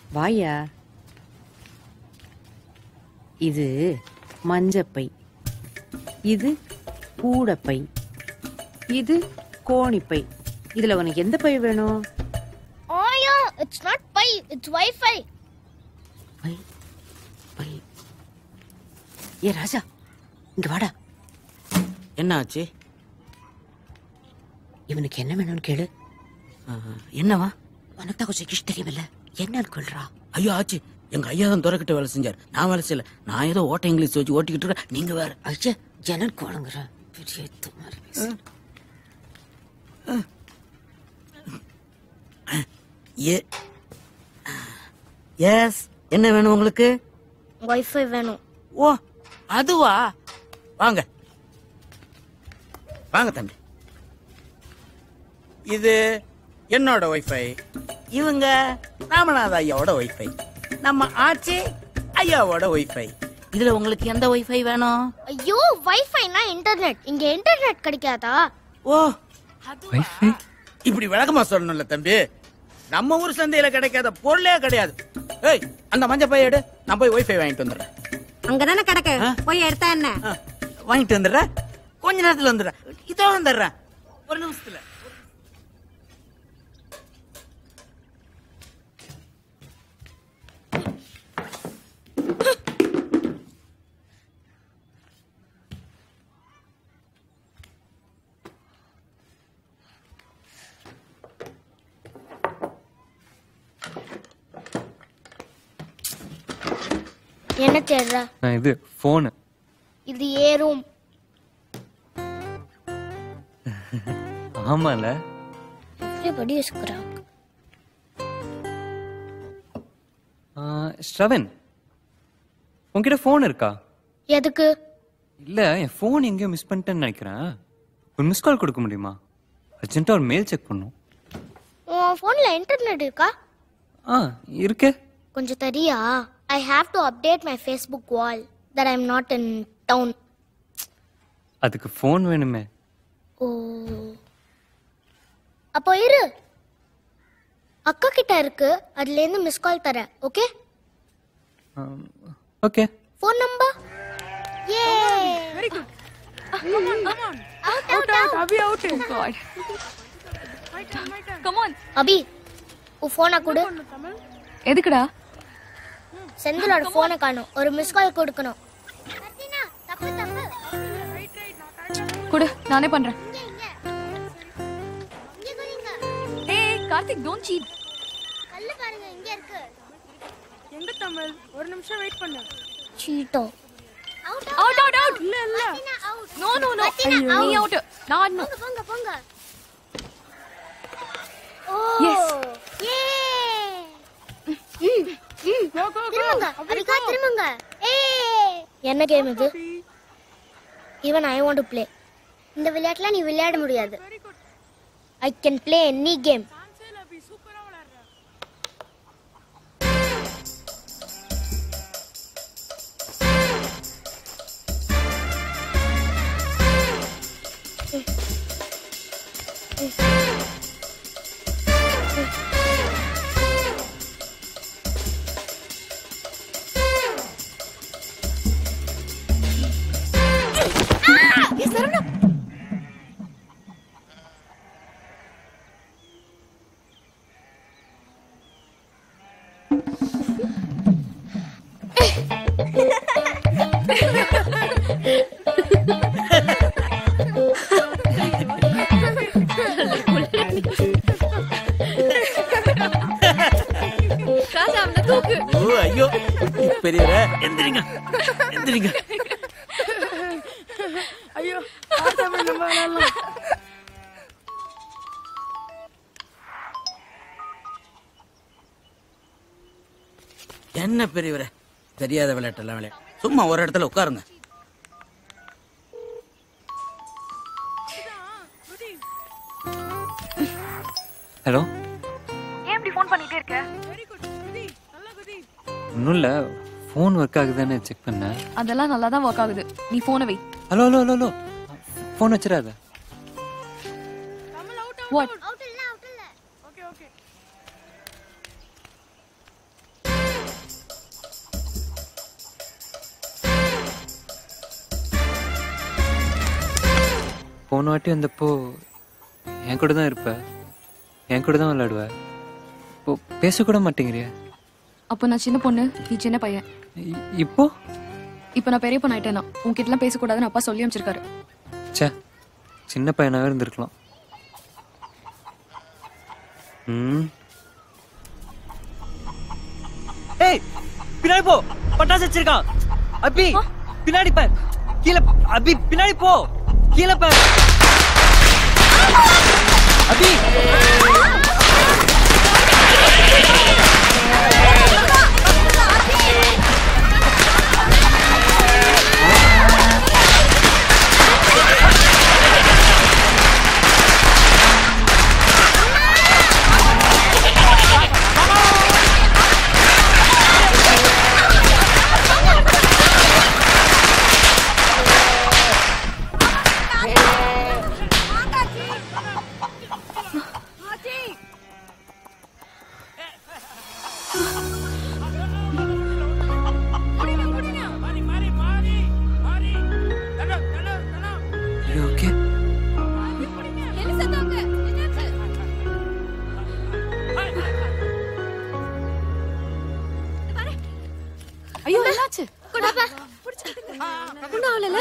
வாயா இது மஞ்சப்பை இது கூடப்பை இது கோணிப்பை இதுல உனக்கு எந்த பை வேணும் Oh yeah, it's not Pi, it's Wi-Fi. Bye bye ஏ ராஜா இங்க வாடா என்ன ஆச்சு இவனுக்கு என்ன வேணும்னு கேளு ஆஹ், என்னவா உனக்கு தான் கொஞ்சம் இங்கிலீஷ் தெரியுமில்ல என்னன்னு கொள்றா ஐயோ ஆச்சு எங்க ஐயா தான் துறக்கிட்ட வேலை செஞ்சார் நான் வேலை செய்யல நான் ஏதோ ஓட்ட இங்கிலீஷ் வச்சு ஓட்டிக்கிட்டு இருக்கேன் நீங்க வேற ஐயா ஜனல் கோளுங்குற பெரிய எத்து மாதிரி பேசு. ஏ எஸ் என்ன வேணும் உங்களுக்கு Wi-Fi வேணும் ஓ அதுவா வாங்க வாங்க தம்பி இது என்னோட ஒய்ஃபை இவங்க ராமநாத ஐயாவோட ஒய்ஃபை நம்ம ஆச்சி ஐயாவோட ஒய்ஃபை இதுல உங்களுக்கு எந்த ஒய்ஃபை வேணும் ஐயோ வைஃபைனா இன்டர்நெட் இங்க இன்டர்நெட் கிடைக்காதா ஓ இப்படி விளக்கமா சொல்லணும்ல தம்பி நம்ம ஊர் சந்தையில கிடைக்காத பொருளே கிடையாது ஏய் அந்த மஞ்ச பைய எடு நான் போய் ஒய்ஃபை வாங்கிட்டு வந்துடுறேன் அங்கதானே கிடக்கு ஆ? போய் எடுத்தா என்ன ஆ, வாங்கிட்டு வந்துடுறேன் கொஞ்ச நேரத்துல வந்துடுறேன் இதோ வந்துடுறேன் ஒரு நிமிஷத்துல என்ன தேடுற நான் இது ஃபோனு இது ஏ ரூம் ஆமால everybody is crack ஸ்ரவன் உன்கிட்ட ஃபோன் இருக்கா எதுக்கு இல்ல என் ஃபோன் எங்கேயோ மிஸ் பண்ணிட்டேன்னு நினைக்கிறேன் ஒரு மிஸ் கால் கொடுக்க முடியுமா அர்ஜென்ட்டா ஒரு மெயில் செக் பண்ணும் உன் போன்ல இன்டர்நெட் இருக்கா ஆ இருக்கே கொஞ்சம் தெரியா I have to update my Facebook wall that I am not in town அதுக்கு ஃபோன் வேணுமே ஓ அப்போ இரு அக்கா கிட்ட இருக்கு அதுல இருந்து மிஸ் கால் தரேன் ஓகே ஓகே ஃபோன் நம்பர் ஏ very good out out out Abhi out. Oh God. Come on. Abhi உன் போனை கொடு எதுக்குடா செந்திலோட போனை காணும் ஒரு மிஸ் கால் கொடுக்கணும் தப்பு தப்பு கொடு நானே பண்றேன் இங்க இங்க இங்க குறிங்க ஏய் கார்த்திக் டோன்ட் சீட் கல்லு பாருங்க இங்க இருக்கு எங்க தமிழ் ஒரு நிமிஷம் வெயிட் பண்ணு சீட்டோ அவுட் அவுட் அவுட் அவுட் இல்ல இல்ல out no no no Martina, நீ out. அவுட் நான் ஆடணும் போங்க போங்க போங்க ஓ Yes. ஏ திரும்புங்க அபிகா திரும்புங்க ஏ என்ன கேம் இது even I want to play இந்த விளையாட்டுல நீ விளையாட முடியாது I can play any game சூப்பரா விளையாடுற ராஜா அவன தூக்கு ஓ ஐயோ பெரியவரே எந்திரிங்க எந்திரிங்க ஐயோ வா தமிழ் நம்ம விளையாடலாம் என்ன பெரியவரே தெரியாத விளையாட்டெல்லாம் விளையாடு சும்மா ஒரு இடத்துல உட்காருங்க ஹலோ ஏன் இப்படி ஃபோன் பண்ணிட்டே இருக்க வெரி குட் குதி நல்லா குதி ஒன்றும் இல்லை ஃபோன் ஒர்க் ஆகுதானே செக் பண்ணேன் அதெல்லாம் நல்லா தான் ஒர்க் ஆகுது நீ போனை வை hello hello hello hello phone வச்சிடாத தமிழ் அவுட் வாட் அவுட் இல்ல அவுட் இல்ல ஓகே ஓகே போன வாட்டி வந்தப்போ என் கூட தான் இருப்ப என் கூட தான் விளையாடுவ இப்போ பேசக்கூட மாட்டேங்கிறிய அப்போ நான் சின்ன பொண்ணு நீ சின்ன பையன் இ- இப்போ இப்போ நான் பெரிய பொண்ணு ஆயிட்டேனா உன்கிட்டலாம் பேசக்கூடாதுன்னு அப்பா சொல்லி அமைச்சிருக்காரு ச்சே சின்ன பையனாவே இருந்திருக்கலாம் ம் ஏய் பின்னாடி போ பட்டாசு வச்சிருக்கான் அபி பின்னாடி பார் கீழே அபி பின்னாடி போ கீழே பார் அபி You okay? ஐயோ என்னாச்சு ஒன்றும் ஆகல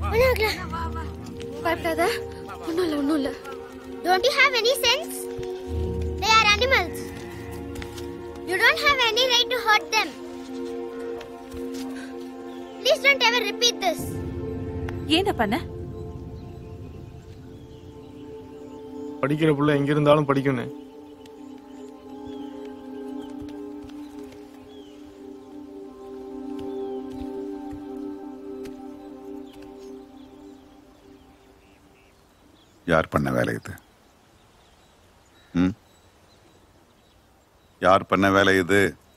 பயப்படாத ஒன்றும் இல்லை ஒன்றும் இல்லை Don't you have any sense? They are animals. You don't have any right to hurt them. Please don't ever repeat this. ஏன பண்ண படிக்கிற புள்ள எங்க இருந்தாலும் படிக்கணும் யார் பண்ண வேலை இது ம் யார் பண்ண வேலை இது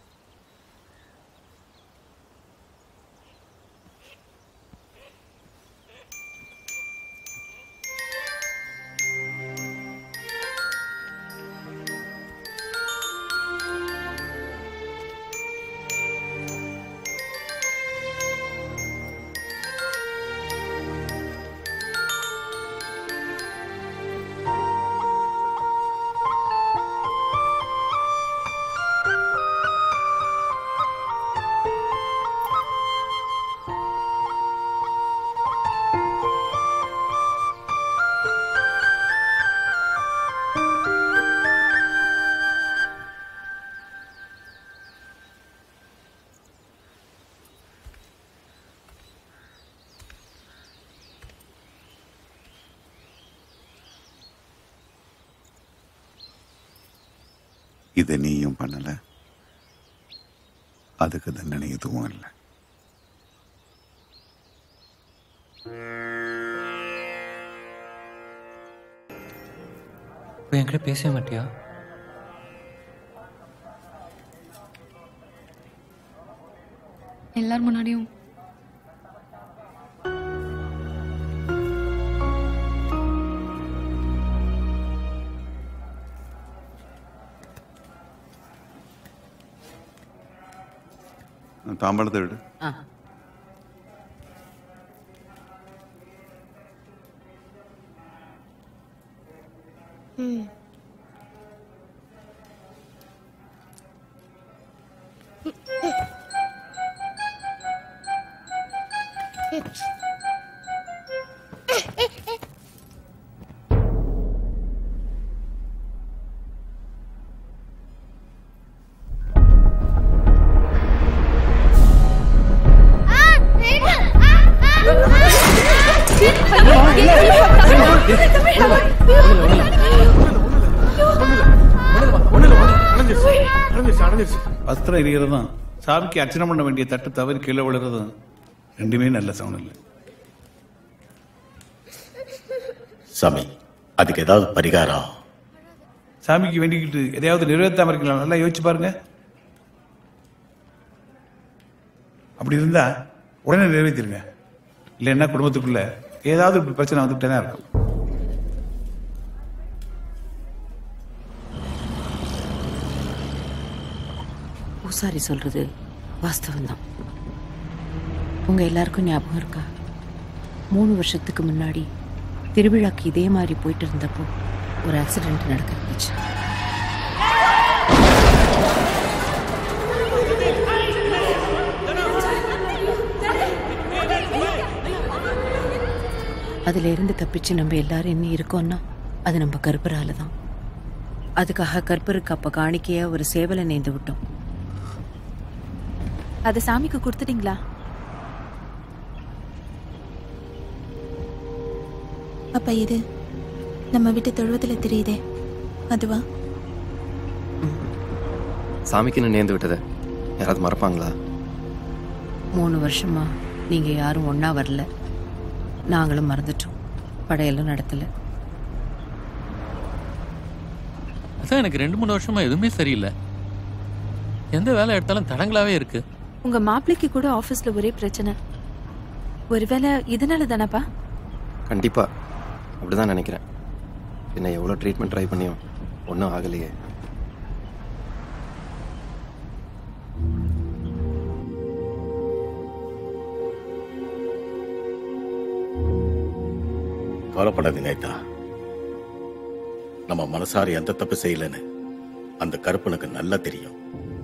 இதை நீயும் பண்ணல அதுக்கு தண்டனை எதுவும் இல்லை இப்போ என்கிட்ட பேசவே மாட்டியா எல்லார் முன்னாடியும் தாம்பழத்தை விடு ஆ வஸ்திரம் எரியறதும் சாமிக்கு அர்ச்சனை பண்ண வேண்டிய தட்டு தவறி கீழே விழுறதும் ரெண்டுமே நல்ல சவுண்ட் இல்லை சாமி அதுக்கு ஏதாவது பரிகாரம் சாமிக்கு வேண்டிக்கிட்டு எதையாவது நிறைவேற்றாம இருக்கலாம் நல்லா யோசிச்சு பாருங்க அப்படி இருந்தா உடனே நிறைவேற்றிருங்க இல்லைன்னா குடும்பத்துக்குள்ள ஏதாவது இப்படி பிரச்சனை வந்துகிட்டே தான் இருக்கும் பூசாரி சொல்றது வாஸ்தவம்தான் உங்க எல்லாருக்கும் ஞாபகம் இருக்கா மூணு வருஷத்துக்கு முன்னாடி திருவிழாக்கு இதே மாதிரி போயிட்டு இருந்தப்போ ஒரு ஆக்சிடென்ட் நடக்க இருந்துச்சு அதுல இருந்து தப்பிச்சு நம்ம எல்லாரும் என்ன இருக்கோம்னா அது நம்ம கருப்பரால தான் அதுக்காக கற்பருக்கு அப்ப காணிக்கையா ஒரு சேவலை நேர்ந்து விட்டோம் அது சாமிக்கு கொடுத்துட்டீங்களா அப்ப இது நம்ம வீட்டு தொழுவத்துல தெரியுதே அதுவா சாமிக்குன்னு நேர்ந்து விட்டதை யாராவது மறப்பாங்களா மூணு வருஷமா நீங்க யாரும் ஒண்ணா வரல நாங்களும் மறந்துட்டோம் படையெல்லாம் நடத்தல அதான் எனக்கு ரெண்டு மூணு வருஷமா எதுவுமே சரியில்லை எந்த வேலை எடுத்தாலும் தடங்களாவே இருக்கு உங்க மாப்பிள்ளைக்கு கூட ஆபீஸ்ல ஒரே பிரச்சனை ஒருவேளை இதனால தானப்பா கண்டிப்பா அப்படிதான் நினைக்கிறேன் என்ன எவ்வளோ ட்ரீட்மெண்ட் ட்ரை பண்ணியும் ஒன்றும் ஆகலையே கவலைப்படாதீங்க ஐத்தா நம்ம மனசார எந்த தப்பு செய்யலன்னு அந்த கருப்பனுக்கு நல்லா தெரியும்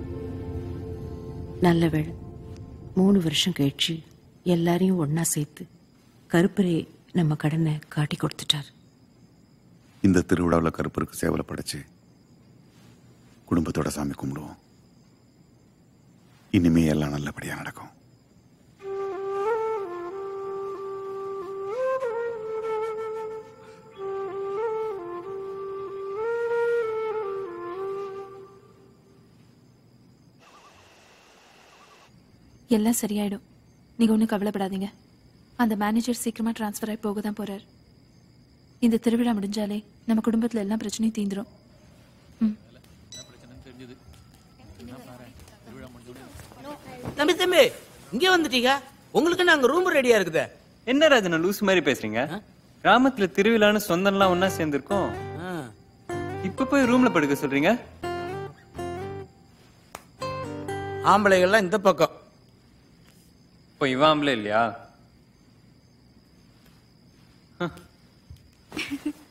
நல்ல வேளை மூணு வருஷம் கழிச்சு எல்லாரையும் ஒண்ணா சேர்த்து கருப்பரே நம்ம கடனை காட்டி கொடுத்துட்டார் இந்த திருவிழாவில் கருப்பருக்கு சேவலை படைச்சு குடும்பத்தோட சாமி கும்பிடுவோம் இனிமே எல்லாம் நல்லபடியா நடக்கும் எல்லாம் சரியாயிடும் நீங்க ஒன்றும் கவலைப்படாதீங்க அந்த மேனேஜர் சீக்கிரமா ட்ரான்ஸ்ஃபர் ஆகி போக தான் போறார் இந்த திருவிழா முடிஞ்சாலே நம்ம குடும்பத்துல எல்லாம் பிரச்சனையும் தீந்துரும் தம்பி தம்பி இங்கே வந்துட்டீங்க உங்களுக்கு நாங்க ரூம் ரெடியா இருக்குதே என்ன ராஜனா லூஸ் மாதிரி பேசுறீங்க கிராமத்துல திருவிழான்னு சொந்தம்லாம் ஒண்ணா சேர்ந்திருக்கோம் இப்ப போய் ரூம்ல படுக்க சொல்றீங்க ஆம்பளைகள்லாம் இந்த பக்கம் இப்போ இவன் ஆம்பளை இல்லையா